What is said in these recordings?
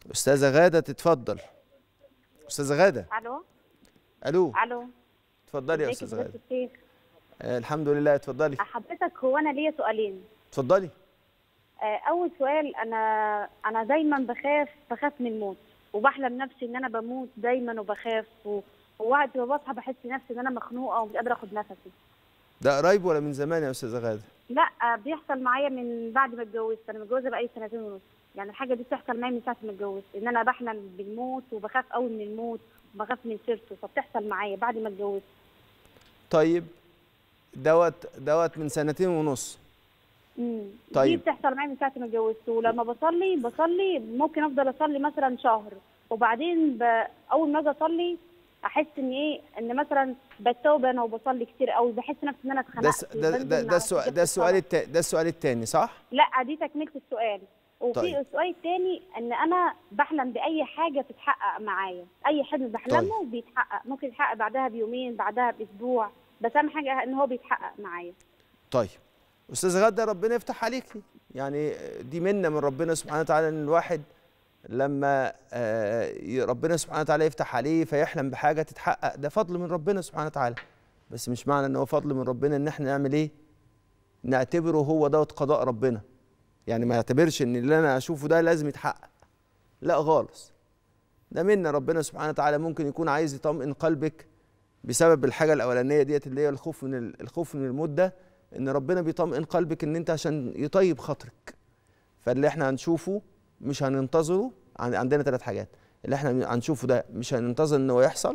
استاذه غاده تتفضل استاذه غاده الو الو الو اتفضلي يا ازيك استاذه يا غاده الشيخ آه الحمد لله اتفضلي حضرتك هو انا ليا سؤالين اتفضلي آه، اول سؤال انا انا دايما بخاف بخاف من الموت وبحلم نفسي ان انا بموت دايما وبخاف و... ووقت ما بصحى بحس نفسي ان انا مخنوقه ومش قادره اخد نفسي ده قريب ولا من زمان يا استاذه غاده لا آه، بيحصل معايا من بعد ما اتجوزت انا متجوزه بقالي سنتين ونص يعني الحاجه دي بتحصل معايا من ساعه ما اتجوزت ان انا بحلم بالموت وبخاف قوي من الموت وبخاف من سيرته فبتحصل معايا بعد ما اتجوزت طيب دوت دوت من سنتين ونص امم طيب. دي بتحصل معايا من ساعه ما اتجوزت ولما بصلي بصلي ممكن افضل اصلي مثلا شهر وبعدين ب... اول ما اجي اصلي احس ان ايه ان مثلا بتوب انا وبصلي كتير قوي بحس نفسي ان انا ده اتخنقت س- ده وبنزل ده, من ده على السؤال سجادة ده السؤال الصلاة. التا ده السؤال الثاني صح لا دي تكمله السؤال وفي طيب. السؤال الثاني ان انا بحلم باي حاجه تتحقق معايا اي حلم بحلمه بيتحقق ممكن يتحقق بعدها بيومين بعدها باسبوع بس اهم حاجه ان هو بيتحقق معايا طيب استاذ غاده ربنا يفتح عليكي يعني دي منه من ربنا سبحانه وتعالى ان الواحد لما آه، ي- ربنا سبحانه وتعالى يفتح عليه فيحلم بحاجه تتحقق ده فضل من ربنا سبحانه وتعالى بس مش معنى ان هو فضل من ربنا ان احنا نعمل ايه نعتبره هو دوت قضاء ربنا يعني ما يعتبرش ان اللي انا اشوفه ده لازم يتحقق لا خالص ده منا ربنا سبحانه وتعالى ممكن يكون عايز يطمئن قلبك بسبب الحاجه الاولانيه ديت اللي هي الخوف من ال- الخوف من الموت ده ان ربنا بيطمئن قلبك ان انت عشان يطيب خاطرك فاللي احنا هنشوفه مش هننتظره عن- عندنا ثلاث حاجات اللي احنا هنشوفه ده مش هننتظر ان هو يحصل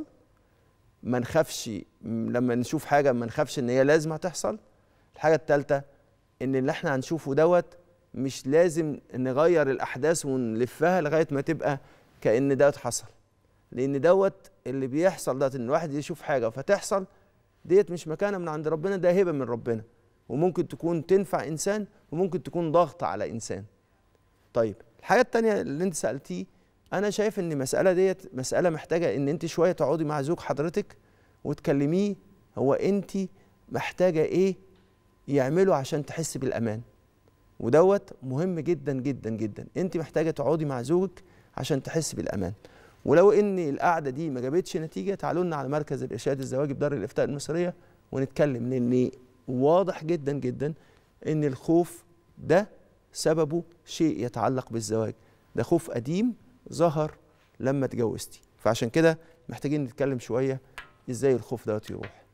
ما نخافش م- لما نشوف حاجه ما نخافش ان هي لازم هتحصل الحاجه الثالثه ان اللي احنا هنشوفه دوت مش لازم نغير الاحداث ونلفها لغايه ما تبقى كان دوت حصل لان دوت اللي بيحصل دوت ان الواحد يشوف حاجه فتحصل ديت مش مكانه من عند ربنا ده هبه من ربنا وممكن تكون تنفع انسان وممكن تكون ضغط على انسان طيب الحاجه التانية اللي انت سالتيه انا شايف ان المساله ديت مساله محتاجه ان انت شويه تقعدي مع زوج حضرتك وتكلميه هو انت محتاجه ايه يعمله عشان تحس بالامان ودوت مهم جدا جدا جدا انت محتاجه تقعدي مع زوجك عشان تحس بالامان ولو ان القعده دي ما جابتش نتيجه تعالوا لنا على مركز الارشاد الزواجي بدار الافتاء المصريه ونتكلم لان واضح جدا جدا ان الخوف ده سببه شيء يتعلق بالزواج ده خوف قديم ظهر لما اتجوزتي فعشان كده محتاجين نتكلم شويه ازاي الخوف دوت يروح